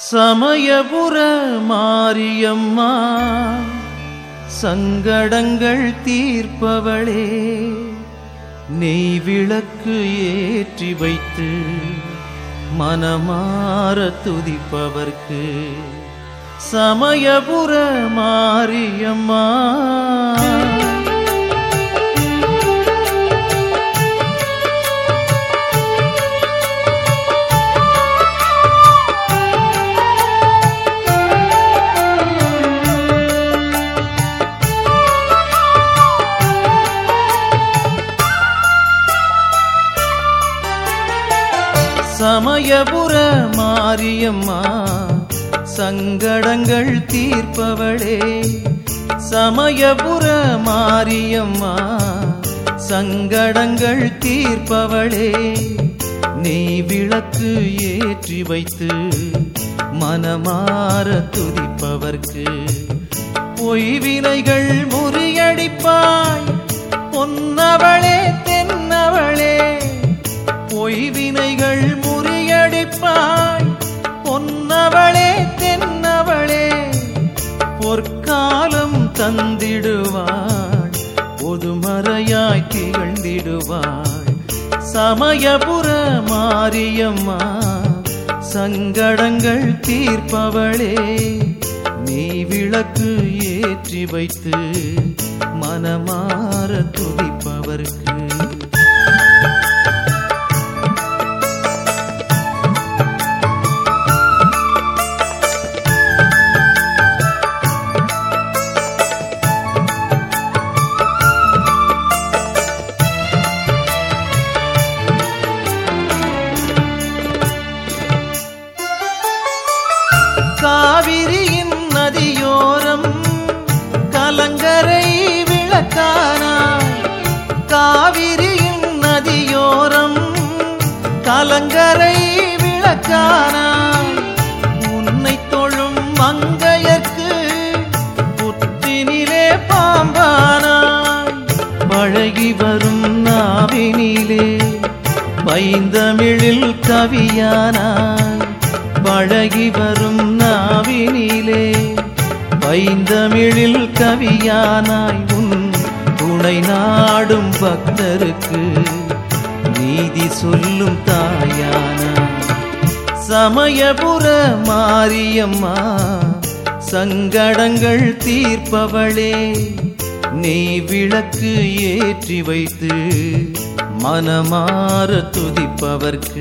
சமயபுர மாரியம்மா சங்கடங்கள் தீர்ப்பவளே நெய் விளக்கு ஏற்றி வைத்து மனமார துதிப்பவர்க்கு சமயபுர மாரியம்மா சமயபுர மாரியம்மா சங்கடங்கள் தீர்ப்பவளே சமயபுர மாரியம்மா சங்கடங்கள் தீர்ப்பவளே நீ விளக்கு ஏற்றி வைத்து மனமார துதிப்பவர்க்கு பொய்வினைகள் முறியடிப்பாய் பொன்னவளே தென்னவளே பொய்வினைகள் முறியடிப்பாய் பொன்னவளே தென்னவளே பொற்காலம் தந்திடுவாள் பொதுமறையாய் திகழ்ந்திடுவாள் சமயபுர மாரியம்மா சங்கடங்கள் தீர்ப்பவளே நீ விளக்கு ஏற்றி வைத்து மனமார துதிப்பவர்க்கு காவிரியின் நதியோரம் கலங்கரை விளக்கானாய் காவிரியின் நதியோரம் கலங்கரை விளக்கானாய் உன்னை தொழும் மங்கையர்க்கு புத்தினிலே பாம்பானாய் பழகி வரும் நாவினிலே பைந்தமிழில் கவியானாய் பழகி வரும் நாவினிலே பைந்தமிழில் கவியானாய் உன் துணை நாடும் பக்தருக்கு நீதி சொல்லும் தாயானாய் சமயபுர மாரியம்மா சங்கடங்கள் தீர்ப்பவளே நீ விளக்கு ஏற்றி வைத்து மனமார துதிப்பவர்க்கு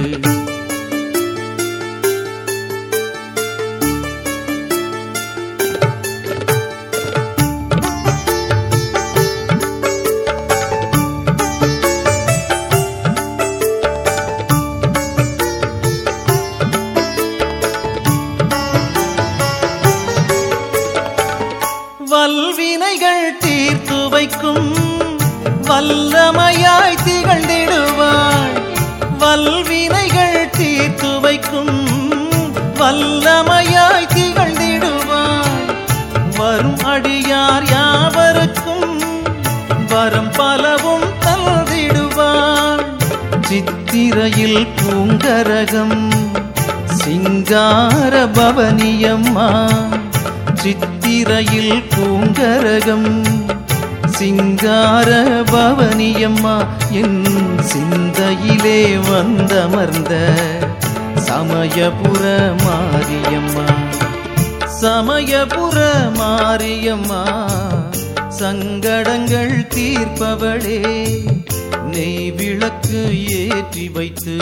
வல்வினைகள் தீர்த்து வைக்கும் வல்லமையாய் திகழ்ந்திடுவாள் வல்வினைகள் தீர்த்து வைக்கும் வல்லமையாய் திகழ்ந்திடுவாள் வரும் அடியார் யாவருக்கும் வரம் பலவும் தந்திடுவாள் சித்திரையில் பூங்கரகம் சிங்கார பவனியம்மா சித்திரையில் பூங்கரகம் சிங்கார பவனியம்மா என் சிந்தையிலே வந்தமர்ந்த சமயபுர மாரியம்மா சமயபுர மாரியம்மா சங்கடங்கள் தீர்ப்பவளே நெய் விளக்கு ஏற்றி வைத்து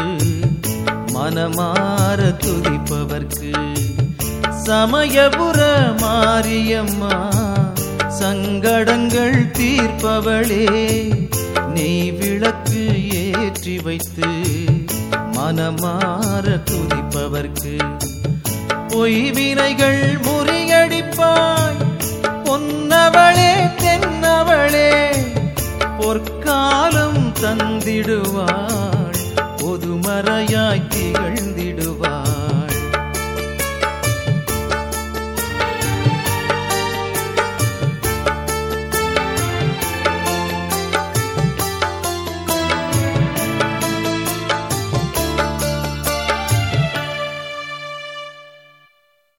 மனமார துதிப்பவர்க்கு சமயபுர மாரியம்மா சங்கடங்கள் தீர்ப்பவளே நீ விளக்கு ஏற்றி வைத்து மனமார துதிப்பவர்க்கு பொய்வினைகள் முறியடிப்பாய் பொன்னவளே தென்னவளே பொற்காலம் தந்திடுவாள் பொதுமறையாய் திகழ்